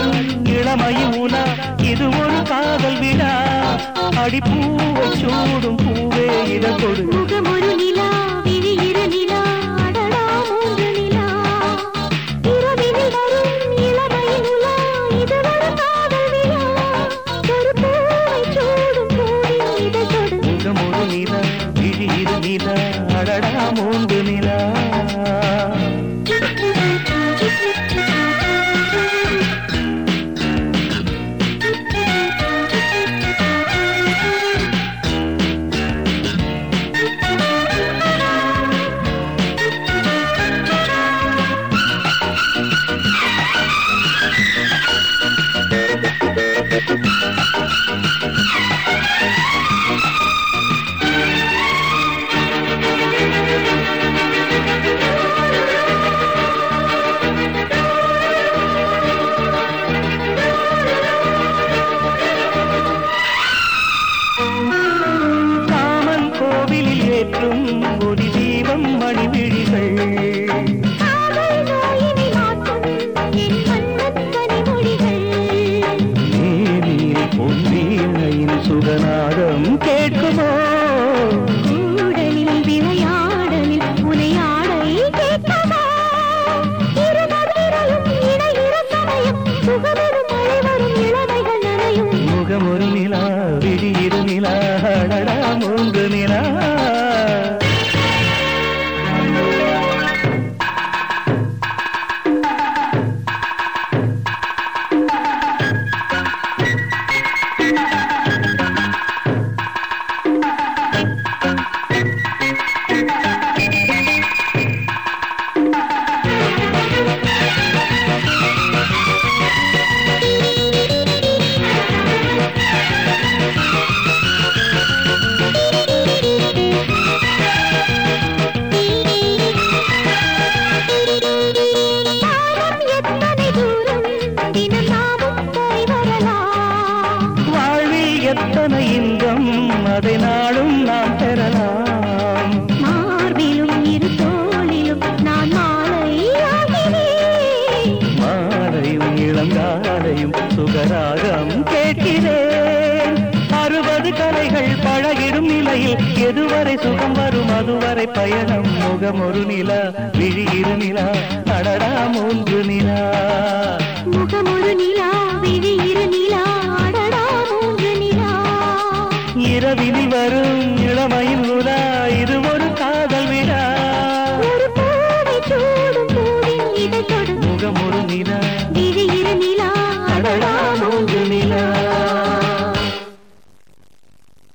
வரும் இளமையின் உலா இது ஒரு காதல் விழா அடிப்பூவை சூடும் பூவே இதழ் கொடு முகமொரு நிலா விழியிரு நிலா அடடா மூன்று நிலா இரவினில் வரும் இளமையின் உலா இது ஒரு காதல் விழா ஒரு பூவை சூடும் பூவின் இதழ் தொடு முகமொரு நிலா விழியிரு நிலா அடடா மூன்று நிலா காமன் கோவிலில் ஏற்றும் ஒளி தீபம் மணிவிழிகள் காதல் நோயினை மாற்றும் என் மன்னன் கனிமொழிகள் நீரில் பொன்னீழையின் சுகநாதம் கேட்குமோ கூடலில் விளையாடலில் உனையாடை கேட்கவா இருமதிரையும் இணையிற சமயம் சுகமெரும் மழை வரும் இளமைகள் நனையும் முகமொரு நிலா விழியிரு நிலா அடடா மூன்று நிலா வானம் எத்தனை தூரம் தினம் நாமும் போய் வரலாம் வாழ்வில் எத்தனை இன்பம் அதை நாளும் நாம் பெறலாம் மார்பிலும் இரு தோளிலும் நான் மாலையாகிறேன் மாலையும் இளங்காலையும் சுகராகம் கேட்கிறேன் அறுபது கலைகள் பழகிடும் நிலையில் எதுவரை சுகம் வரும் அதுவரை பயணம் முகம் ஒரு நிலா விழி இரு நிலா அடடா மூன்று நிலா முகமொரு நிலா விழி இரு நிலா அடடா மூன்று நிலா இரவினில் வரும் இளமையின் உலா